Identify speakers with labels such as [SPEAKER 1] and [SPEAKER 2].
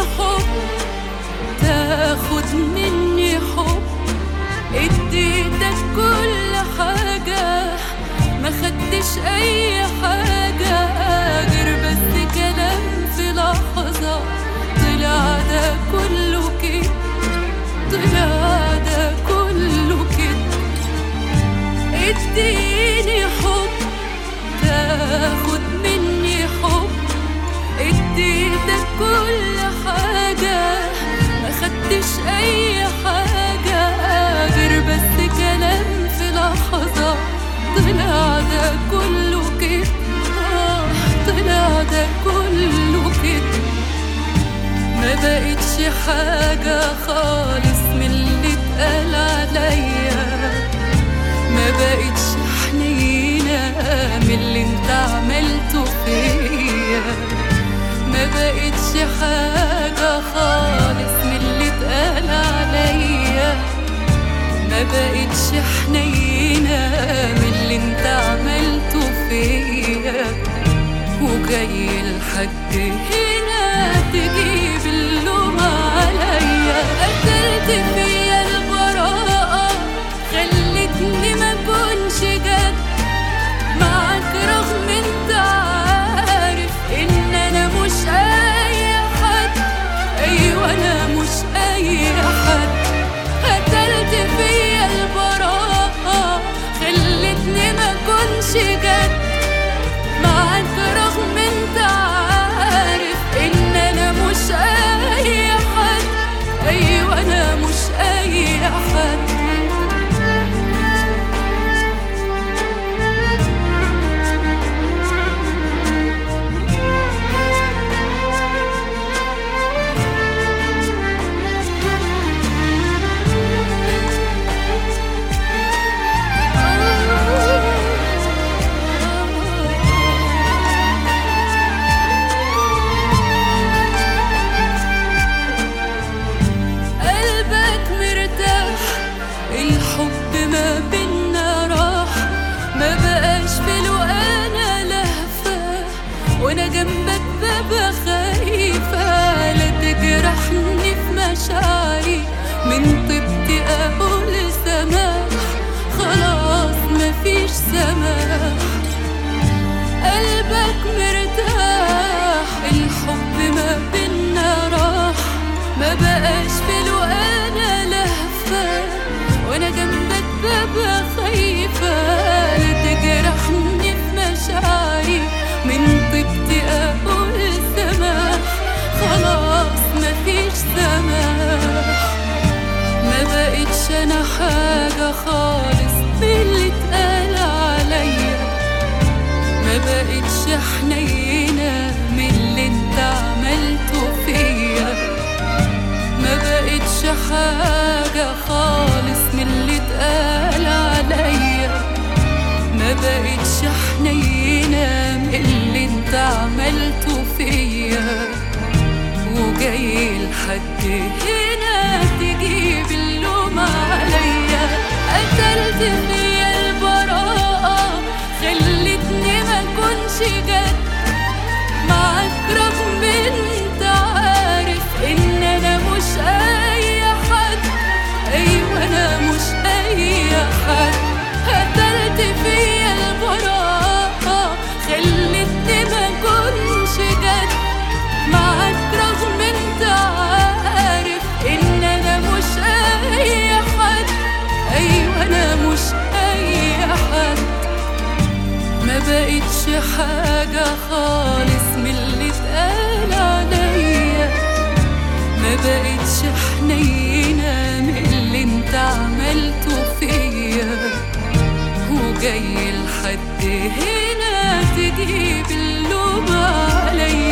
[SPEAKER 1] حب تاخد مني حب اديتك كل حاجة ما خدتش اي حاجة غير بس كلام في لحظة طلع ده كله كده طلع ده كله كده اديني حب تاخد مني حب اديتك كل حاجة ما خدتش اي حاجة غير بس كلام في لحظة طلع ده كله كده آه، طلع ده كله كده ما بقتش حاجة خالص من اللي اتقال عليا ما بقتش حنينة من اللي انت عملته فيا ما بقتش حاجة خالص من اللي اتقال عليا ما بقتش حنينة من اللي انت عملته فيا وجاي لحد هنا تجيب اللوم عليا قتلت فيا البراءة خلتني ما كنش جد معاك رغم انت عارف ان انا مش اي حد ايوه انا مش اي حد قتلت فيا البراءة خلتني ما كنش جد معاك رغم انت عارف ان انا مش اي حد ايوه انا مش اي حد قلبك مرتاح الحب ما بينا راح ما بقاش في له انا لهفة وانا جنبك ببقى خايفة لا تجرحني في مشاعري من طيبتي اقول سماح خلاص مفيش سماح قلبك مرتاح الحب ما بينا راح ما بقاش في له انا لهفة وانا جنبك ببقى خايفة لا تجرحني في مشاعري من طيبتي اقول سماح خلاص مفيش سماح ما بقتش انا حاجة خالص باللي اتقال عليا ما بقتش حنينة من اللي انت عملته فيا ما بقتش حاجة خالص من اللي اتقال عليا ما بقتش حنينة من اللي انت عملته فيا وجاي لحد هنا تجيب اللوم عليا قتلت فيا البراءة خلتني ما كنش جد معاك رغم انت عارف ان انا مش اي حد ايوه انا مش اي حد قتلت فيا البراءة خلتني ما كنش جد معاك رغم انت عارف ان انا مش اي حد ايوه انا مش اي حد ما بقتش حاجة خالص من اللي اتقال عليا ما بقتش حنينة من اللي انت عملته فيا وجاي لحد هنا تجيب اللوم عليا